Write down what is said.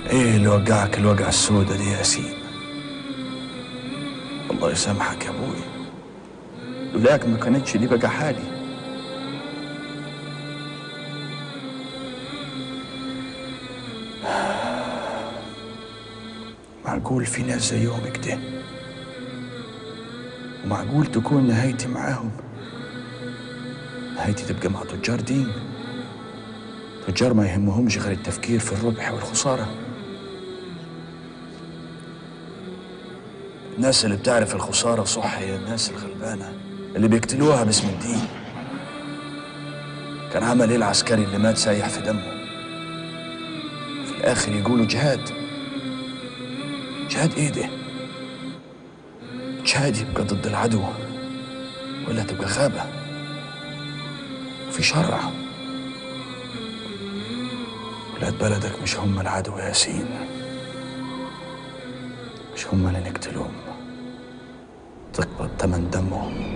ايه اللي وقعك الوقعة السودة دي يا ياسين الله يسامحك يا ابوي لولاك ما كانتش دي بقى حالي معقول في ناس زيهم كده ومعقول تكون نهايتي معاهم نهايتي تبقى مع تجار دين تجار ما يهمهمش غير التفكير في الربح والخسارة الناس اللي بتعرف الخسارة صح هي الناس الغلبانة اللي بيقتلوها باسم الدين كان عمل ايه العسكري اللي مات سايح في دمه في الآخر يقولوا جهاد جهاد ايه ده؟ جهاد يبقى ضد العدو ولا تبقى غابة وفي شرع ولاد بلدك مش هم العدو يا ياسين مش هم اللي نقتلهم تقبض تمن دمهم